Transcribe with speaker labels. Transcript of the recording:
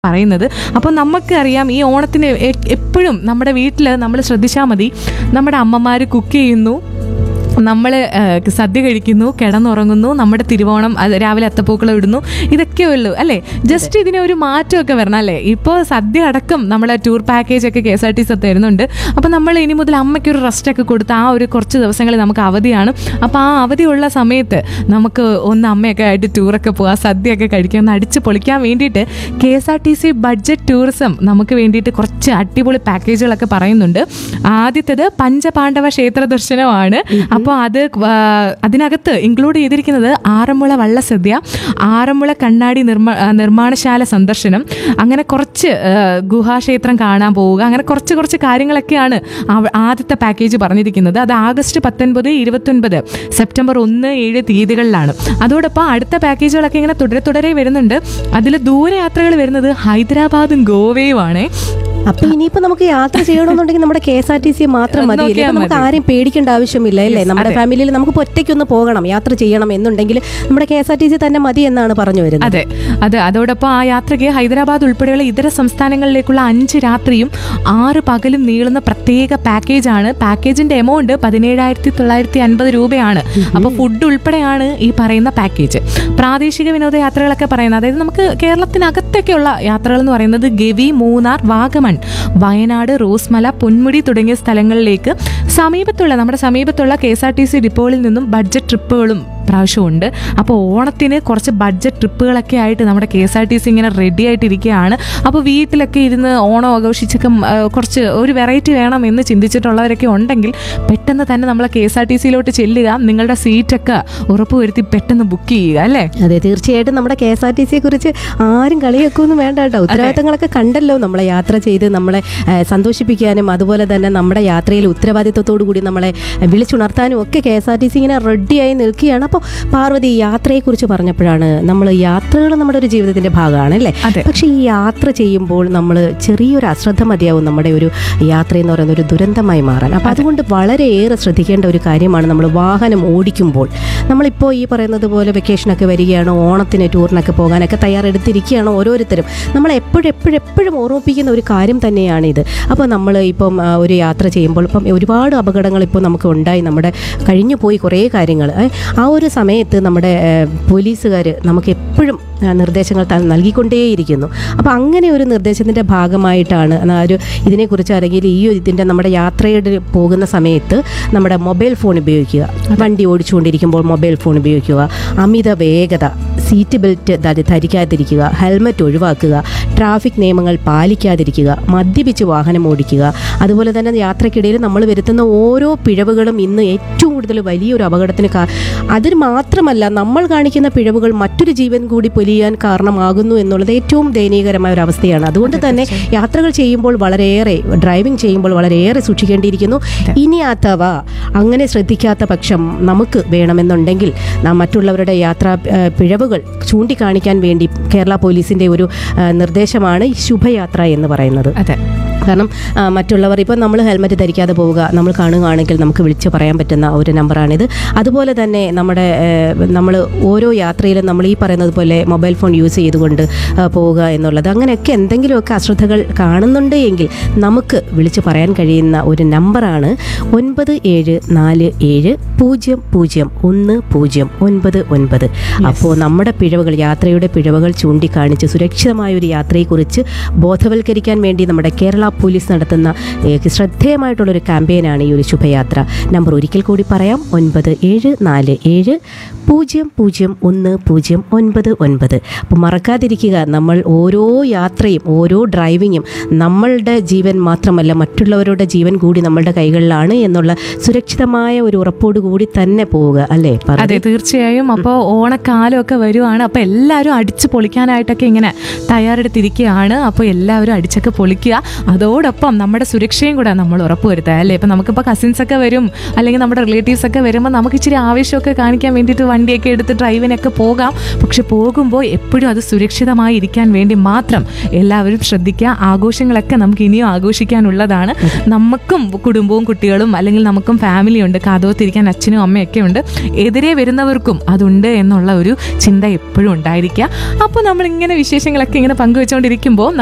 Speaker 1: പറയുന്നത് അപ്പോൾ നമുക്കറിയാം ഈ ഓണത്തിന് എ- എപ്പോഴും നമ്മുടെ വീട്ടിൽ നമ്മൾ ശ്രദ്ധിച്ചാൽ മതി നമ്മുടെ അമ്മമാർ കുക്ക് ചെയ്യുന്നു നമ്മൾ സദ്യ കഴിക്കുന്നു കിടന്നുറങ്ങുന്നു നമ്മുടെ തിരുവോണം അത് രാവിലെ അത്തപ്പൂക്കളം ഇടുന്നു ഇതൊക്കെ ഉള്ളൂ അല്ലേ ജസ്റ്റ് ഇതിന് ഒരു മാറ്റമൊക്കെ വരണം അല്ലേ ഇപ്പോൾ സദ്യ അടക്കം നമ്മളെ ടൂർ പാക്കേജ് ഒക്കെ K S R T C തരുന്നുണ്ട് അപ്പോൾ നമ്മൾ ഇനി മുതൽ അമ്മയ്ക്ക് ഒരു റെസ്റ്റൊക്കെ കൊടുത്ത് ആ ഒരു കുറച്ച് ദിവസങ്ങളിൽ നമുക്ക് അവധിയാണ് അപ്പോൾ ആ അവധിയുള്ള സമയത്ത് നമുക്ക് ഒന്ന് അമ്മയൊക്കെ ആയിട്ട് ടൂറൊക്കെ പോകാം സദ്യയൊക്കെ കഴിക്കാം ഒന്ന് അടിച്ച് പൊളിക്കാൻ വേണ്ടിയിട്ട് K S R T C budget tourism നമുക്ക് വേണ്ടിയിട്ട് കുറച്ച് അടിപൊളി പാക്കേജുകളൊക്കെ പറയുന്നുണ്ട് ആദ്യത്തേത് പഞ്ചപാണ്ഡവ ക്ഷേത്ര ദർശനമാണ് അപ്പോൾ അത് ആ, അതിനകത്ത് ഇൻക്ലൂഡ് ചെയ്തിരിക്കുന്നത് ആറന്മുള വള്ളസദ്യ ആറന്മുള കണ്ണാടി നിർമ്മ ആ, നിർമ്മാണശാല സന്ദർശനം അങ്ങനെ കുറച്ച് ആ, ഗുഹാക്ഷേത്രം കാണാൻ പോവുക അങ്ങനെ കുറച്ച് കുറച്ച് കാര്യങ്ങളൊക്കെയാണ് അവ- ആദ്യത്തെ പാക്കേജ് പറഞ്ഞിരിക്കുന്നത് അത് ആഗസ്റ്റ് പത്തൊൻപത് ഇരുപത്തൊൻപത് സെപ്റ്റംബർ ഒന്ന് ഏഴ് തീയതികളിലാണ് അതോടൊപ്പം അടുത്ത പാക്കേജുകളൊക്കെ ഇങ്ങനെ തുടരെ തുടരെ വരുന്നുണ്ട് അതിൽ ദൂരയാത്രകൾ വരുന്നത് ഹൈദരാബാദും ഗോവയുമാണ്
Speaker 2: അപ്പൊ ഇനിയിപ്പോ നമുക്ക് യാത്ര ചെയ്യണമെന്നുണ്ടെങ്കിൽ നമ്മുടെ K S R T C മാത്രം മതി
Speaker 1: നോക്കിയാൽ
Speaker 2: ഇപ്പൊ നമുക്ക്
Speaker 1: മതി.
Speaker 2: ആരെയും പേടിക്കേണ്ട ആവശ്യമില്ല അല്ലേ നമ്മുടെ ഫാമിലിയിൽ നമുക്ക് ഇപ്പൊ ഒറ്റയ്ക്കൊന്ന് പോകണം യാത്ര ചെയ്യണം എന്നുണ്ടെങ്കിൽ നമ്മുടെ K S R T C തന്നെ മതി എന്നാണ് പറഞ്ഞു വരുന്നത്
Speaker 1: അതെ അതെ അതോടൊപ്പം ആ യാത്രയ്ക്ക് ഹൈദരാബാദ് ഉൾപ്പെടെയുള്ള ഇതര സംസ്ഥാനങ്ങളിലേക്കുള്ള അഞ്ച് രാത്രിയും ആറ് പകലും നീളുന്ന പ്രത്യേക പാക്കേജാണ് പാക്കേജിന്റെ എമൗണ്ട് പതിനേഴായിരത്തി തൊള്ളായിരത്തി അൻപത് രൂപയാണ് അപ്പോൾ ഫുഡ് ഉൾപ്പെടെയാണ് ഈ പറയുന്ന പാക്കേജ് പ്രാദേശിക വിനോദയാത്രകളൊക്കെ പറയുന്നത് അതായത് നമുക്ക് കേരളത്തിനകത്തൊക്കെയുള്ള യാത്രകൾ എന്ന് പറയുന്നത് ഗവി മൂന്നാർ വാഗമൺ വയനാട് റോസ്മല പൊന്മുടി തുടങ്ങിയ സ്ഥലങ്ങളിലേക്ക് സമീപത്തുള്ള നമ്മുടെ സമീപത്തുള്ള K S R T C ഡിപ്പോകളിൽ നിന്നും ബഡ്ജറ്റ് ട്രിപ്പുകളും പ്രാവശ്യമുണ്ട് അപ്പോൾ ഓണത്തിന് കുറച്ച് ബഡ്ജറ്റ് ട്രിപ്പുകളൊക്കെ ആയിട്ട് നമ്മുടെ K S R T C ഇങ്ങനെ റെഡി ആയിട്ടിരിക്കുകയാണ് അപ്പോൾ വീട്ടിലൊക്കെ ഇരുന്ന് ഓണം ആഘോഷിച്ചൊക്കെ ഉം, ആ, കുറച്ച് ഒരു വെറൈറ്റി വേണം എന്ന് ചിന്തിച്ചിട്ടുള്ളവരൊക്കെ ഉണ്ടെങ്കിൽ പെട്ടെന്ന് തന്നെ നമ്മൾ കെ എസ് ആർ ടി സിയിലോട്ട് ചെല്ലുക നിങ്ങളുടെ സീറ്റൊക്കെ ഉറപ്പുവരുത്തി പെട്ടെന്ന് ബുക്ക് ചെയ്യുക അല്ലേ
Speaker 2: അതെ തീർച്ചയായിട്ടും നമ്മുടെ കെ എസ് ആർ ടി സിയെ കുറിച്ച് ആരും കളിയൊക്കൊന്നും വേണ്ട കേട്ടോ ഉത്തരവാദിത്തങ്ങളൊക്കെ കണ്ടല്ലോ നമ്മളെ യാത്ര ചെയ്ത് നമ്മളെ ആ, സന്തോഷിപ്പിക്കാനും അതുപോലെ തന്നെ നമ്മുടെ യാത്രയിൽ ഉത്തരവാദിത്തത്തോടു കൂടി നമ്മളെ വിളിച്ചുണർത്താനും ഒക്കെ K S R T C ഇങ്ങനെ റെഡിയായി നിൽക്കുകയാണ് അപ്പോൾ പാർവതി യാത്രയെക്കുറിച്ച് പറഞ്ഞപ്പോഴാണ് നമ്മൾ യാത്രകൾ നമ്മുടെ ഒരു ജീവിതത്തിന്റെ ഭാഗമാണ് അല്ലേ
Speaker 1: അതെ.
Speaker 2: പക്ഷേ ഈ യാത്ര ചെയ്യുമ്പോൾ നമ്മൾ ചെറിയൊരു അശ്രദ്ധ മതിയാവും നമ്മുടെ ഒരു യാത്ര എന്ന് പറയുന്ന ഒരു ദുരന്തമായി മാറാൻ അപ്പോൾ അതുകൊണ്ട് വളരെയേറെ ശ്രദ്ധിക്കേണ്ട ഒരു കാര്യമാണ് നമ്മൾ വാഹനം ഓടിക്കുമ്പോൾ നമ്മളിപ്പോൾ ഈ പറയുന്നത് പോലെ വെക്കേഷനൊക്കെ വരികയാണ് ഓണത്തിന് ടൂറിനൊക്കെ പോകാനൊക്കെ തയ്യാറെടുത്തിരിക്കുകയാണ് ഓരോരുത്തരും നമ്മൾ എപ്പോഴും എപ്പോഴും എപ്പോഴും ഓർമ്മിപ്പിക്കുന്ന ഒരു കാര്യം തന്നെയാണിത് അപ്പോൾ നമ്മൾ ഇപ്പം ആ, ഒരു യാത്ര ചെയ്യുമ്പോൾ ഇപ്പം ഒരുപാട് അപകടങ്ങൾ ഇപ്പോൾ നമുക്ക് ഉണ്ടായി നമ്മുടെ കഴിഞ്ഞു പോയി കുറേ കാര്യങ്ങൾ ഏ, ആ ഒരു സമയത്ത് നമ്മുടെ പോലീസുകാർ നമുക്ക് എപ്പോഴും ആ, നിർദ്ദേശങ്ങൾ ത- നൽകിക്കൊണ്ടേയിരിക്കുന്നു അപ്പോൾ അങ്ങനെ ഒരു നിർദ്ദേശത്തിൻ്റെ ഭാഗമായിട്ടാണ് ആ ഒരു ഇതിനെക്കുറിച്ച് അല്ലെങ്കിൽ ഈ ഒരു ഇതിൻ്റെ നമ്മുടെ യാത്രയുടെ പോകുന്ന സമയത്ത് നമ്മുടെ മൊബൈൽ ഫോൺ ഉപയോഗിക്കുക വണ്ടി ഓടിച്ചുകൊണ്ടിരിക്കുമ്പോൾ മൊബൈൽ ഫോൺ ഉപയോഗിക്കുക അമിത വേഗത സീറ്റ് ബെൽറ്റ് ധ- ധരിക്കാതിരിക്കുക ഹെൽമറ്റ് ഒഴിവാക്കുക ട്രാഫിക് നിയമങ്ങൾ പാലിക്കാതിരിക്കുക മദ്യപിച്ച് വാഹനം ഓടിക്കുക അതുപോലെ തന്നെ യാത്രക്കിടയിൽ നമ്മൾ വരുത്തുന്ന ഓരോ പിഴവുകളും ഇന്ന് ഏറ്റവും കൂടുതൽ വലിയൊരു അപകടത്തിന് കാ അതിന് മാത്രമല്ല നമ്മൾ കാണിക്കുന്ന പിഴവുകൾ മറ്റൊരു ജീവൻ കൂടി പൊലിയാൻ കാരണമാകുന്നു എന്നുള്ളത് ഏറ്റവും ദയനീയകരമായ ഒരു അവസ്ഥയാണ് അതുകൊണ്ട് തന്നെ യാത്രകൾ ചെയ്യുമ്പോൾ വളരെയേറെ ഡ്രൈവിംഗ് ചെയ്യുമ്പോൾ വളരെയേറെ സൂക്ഷിക്കേണ്ടിയിരിക്കുന്നു ഇനി അഥവാ അങ്ങനെ ശ്രദ്ധിക്കാത്ത പക്ഷം നമുക്ക് വേണമെന്നുണ്ടെങ്കിൽ നാം മറ്റുള്ളവരുടെ യാത്രാ ആ, പിഴവുകൾ ചൂണ്ടിക്കാണിക്കാൻ വേണ്ടി കേരള പോലീസിന്റെ ഒരു ആ, നിർദ്ദേശമാണ് ഈ ശുഭയാത്ര എന്ന് പറയുന്നത്
Speaker 1: അതെ
Speaker 2: കാരണം ആ, മറ്റുള്ളവർ ഇപ്പോൾ നമ്മൾ ഹെൽമറ്റ് ധരിക്കാതെ പോവുക നമ്മൾ കാണുകയാണെങ്കിൽ നമുക്ക് വിളിച്ച് പറയാൻ പറ്റുന്ന ഒരു നമ്പറാണിത് അതുപോലെ തന്നെ നമ്മുടെ നമ്മൾ ഓരോ യാത്രയിലും നമ്മൾ ഈ പറയുന്നത് പോലെ മൊബൈൽ ഫോൺ യൂസ് ചെയ്തുകൊണ്ട് ആ, പോവുക എന്നുള്ളത് അങ്ങനെയൊക്കെ എന്തെങ്കിലുമൊക്കെ അശ്രദ്ധകൾ കാണുന്നുണ്ട് എങ്കിൽ നമുക്ക് വിളിച്ച് പറയാൻ കഴിയുന്ന ഒരു നമ്പറാണ് ഒൻപത് ഏഴ് നാല് ഏഴ് പൂജ്യം പൂജ്യം ഒന്ന് പൂജ്യം ഒൻപത് ഒൻപത് അപ്പോൾ നമ്മുടെ പിഴവുകൾ യാത്രയുടെ പിഴവുകൾ ചൂണ്ടിക്കാണിച്ച് സുരക്ഷിതമായ ഒരു യാത്രയെക്കുറിച്ച് ബോധവൽക്കരിക്കാൻ വേണ്ടി നമ്മുടെ കേരള പോലീസ് നടത്തുന്ന ഏക ശ്രദ്ധേയമായിട്ടുള്ളൊരു ക്യാമ്പയിനാണ് ഈ ഒരു ശുഭയാത്ര നമ്പർ ഒരിക്കൽ കൂടി പറയാം ഒൻപത് ഏഴ് നാല് ഏഴ് പൂജ്യം പൂജ്യം ഒന്ന് പൂജ്യം ഒൻപത് ഒൻപത് അപ്പോൾ മറക്കാതിരിക്കുക നമ്മൾ ഓരോ യാത്രയും ഓരോ ഡ്രൈവിങ്ങും നമ്മളുടെ ജീവൻ മാത്രമല്ല മറ്റുള്ളവരുടെ ജീവൻ കൂടി നമ്മളുടെ കൈകളിലാണ് എന്നുള്ള സുരക്ഷിതമായ ഒരു ഉറപ്പോടു കൂടി തന്നെ പോവുക അല്ലേ പാർവതി?
Speaker 1: അതെ തീർച്ചയായും അപ്പോൾ ഓണക്കാലമൊക്കെ വരുവാണ് അപ്പോൾ എല്ലാവരും അടിച്ച് പൊളിക്കാനായിട്ടൊക്കെ ഇങ്ങനെ തയ്യാറെടുത്തിരിക്കുകയാണ് അപ്പോൾ എല്ലാവരും അടിച്ചൊക്കെ പൊളിക്കുക അതോടൊപ്പം നമ്മുടെ സുരക്ഷയും കൂടെ നമ്മൾ ഉറപ്പുവരുത്തുക അല്ലേ ഇപ്പം നമുക്കിപ്പോൾ കസിൻസ് ഒക്കെ വരും അല്ലെങ്കിൽ നമ്മുടെ റിലേറ്റീവ്സ് ഒക്കെ വരുമ്പോൾ നമുക്ക് ഇച്ചിരി ആവേശമൊക്കെ കാണിക്കാൻ വേണ്ടിയിട്ട് വണ്ടിയൊക്കെ എടുത്ത് ഡ്രൈവിനൊക്കെ പോകാം പക്ഷെ പോകുമ്പോൾ എപ്പോഴും അത് സുരക്ഷിതമായി ഇരിക്കാൻ വേണ്ടി മാത്രം എല്ലാവരും ശ്രദ്ധിക്കുക ആഘോഷങ്ങളൊക്കെ നമുക്ക് ഇനിയും ആഘോഷിക്കാനുള്ളതാണ് നമുക്കും കുടുംബവും കുട്ടികളും അല്ലെങ്കിൽ നമുക്കും ഫാമിലി ഉണ്ട് കാതോത്തിരിക്കാൻ അച്ഛനും അമ്മയൊക്കെ ഉണ്ട് എതിരെ വരുന്നവർക്കും അതുണ്ട് എന്നുള്ള ഒരു ചിന്ത എപ്പോഴും ഉണ്ടായിരിക്കുക അപ്പോൾ നമ്മളിങ്ങനെ വിശേഷങ്ങളൊക്കെ ഇങ്ങനെ പങ്കുവെച്ചുകൊണ്ടിരിക്കുമ്പോൾ